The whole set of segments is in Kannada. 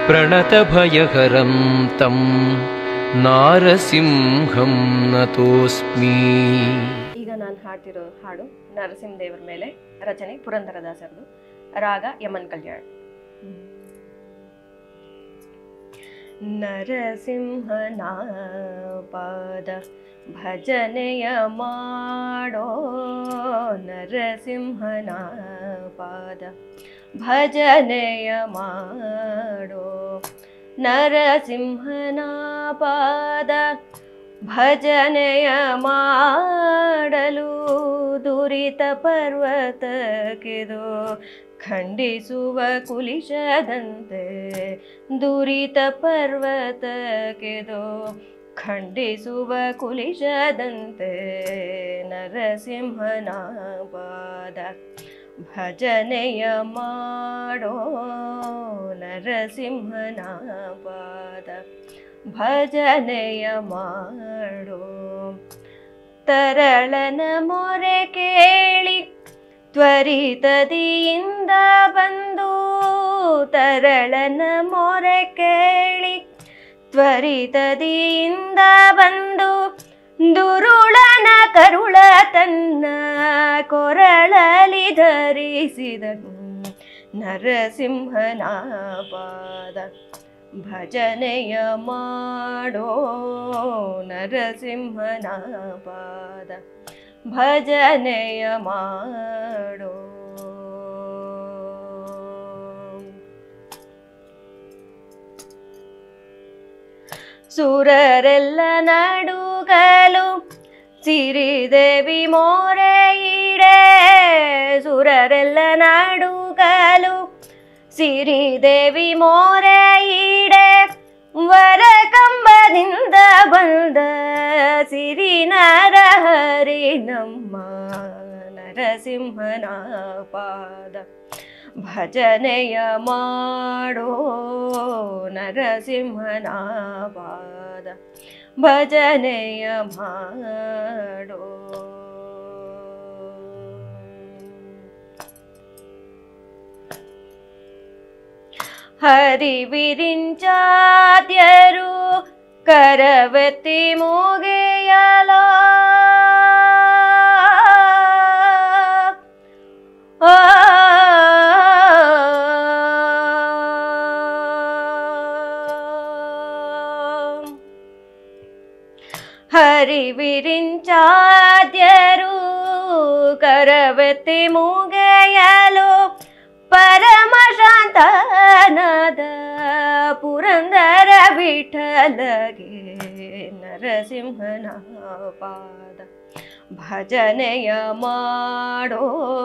प्रणतभयहरं तं नारसिंहं नतोऽस्मि ಈಗ ನಾನು ಹಾಡ್ತಿರೋ ಹಾಡು ನರಸಿಂಹದೇವರ ಮೇಲೆ ರಚನೆ ಪುರಂದರದಾಸರದು ರಾಗ ಯಮನ್ ಕಲ್ಯಾಣ್ ನರಸಿಂಹನ ಪಾದ ಭಜನೆಯ ಮಾಡೋ ನರಸಿಂಹನ ಪಾದ ಭಜನೆಯ ಮಾಡೋ ನರಸಿಂಹನ ಪಾದ ಭಜನೆಯ ಮಾಡಲು ದುರಿತ ಪರ್ವತಕ್ಕಿದು ಖಂಡಿಸುವ ಕುಲಿಶದಂತೆ ದುರಿತ ಪರ್ವತಕ್ಕಿದು ಖಂಡಿಸುವ ಕುಲಿಶದಂತೆ ನರಸಿಂಹನ ಪಾದ ಭಜನೆಯ ಮಾಡೋ ನರಸಿಂಹನ ಪಾದ ಭಜನೆಯ ಮಾಡೋ ತರಳನ ಮೊರೆ ಕೇಳಿ ತ್ವರಿತದಿಯಿಂದ ಬಂದು ತರಳನ ಮೊರೆ ಕೇಳಿ ತ್ವರಿತದಿಯಿಂದ ಬಂದು ದುರುಳನ ಕರುಳ ತನ್ನ ಕೊರಳಲಿ ಧರಿಸಿದನು ನರಸಿಂಹನ ಪಾದ ಭಜನೆಯ ಮಾಡೋ ನರಸಿಂಹನ ಪಾದ ಭಜನೆಯ ಮಾಡೋ ಸುರರೆಲ್ಲ ನಡುಗಲು ಸಿರಿದೇವಿ ಮೋರೆ ಇಡೆ ಸುರರೆಲ್ಲ ನಡುಗಲು ಸಿರಿದೇವಿ ಮೋರೆ ಇಡೆ ವರ ಕಂಬದಿಂದ ಬಂದ ಸಿರಿ ನರಹರಿ ನಮ್ಮ ನರಸಿಂಹನ ಪಾದ ಭಜನೆಯ ಮಾಡೋ ನರಸಿಂಹನ ಪಾದ ಭಜನೆಯ ಮಾಡೋ ಹರಿವಿರಿಂಚಾದ್ಯರು ಕರವತಿ ಮೂಗೆಯಲ ಆ ಹರಿವಿರಿಂಚಾದ್ಯರು ಕರವತಿ ಮೂಗೆಯಲು ಪರಮ ಶಾಂತನಾದ ಪುರಂದರ ವಿಠಲಗೆ ನರಸಿಂಹನ ಪಾದ ಭಜನೆಯ ಮಾಡೋ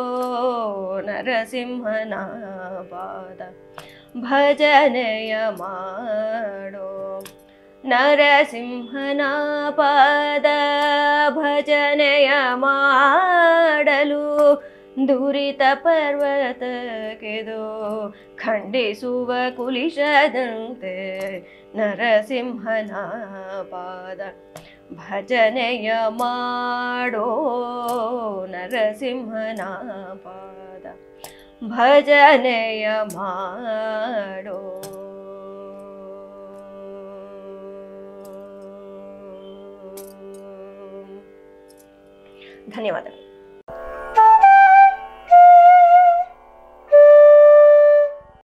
ನರಸಿಂಹನ ಪಾದ ಭಜನೆಯ ಮಾಡೋ ನರಸಿಂಹನ ಪಾದ ಭಜನೆಯ ಮಾಡಲು ದುರಿತ ಪರ್ವತಕ್ಕೆದು ಖಂಡಿಸುವ ಕುಲಿಶದಂತೆ ನರಸಿಂಹನ ಪಾದ ಭಜನೆಯ ಮಾಡೋ ನರಸಿಂಹನ ಪಾದ ಭಜನೆಯ ಮಾಡೋ ಧನ್ಯವಾದಗಳು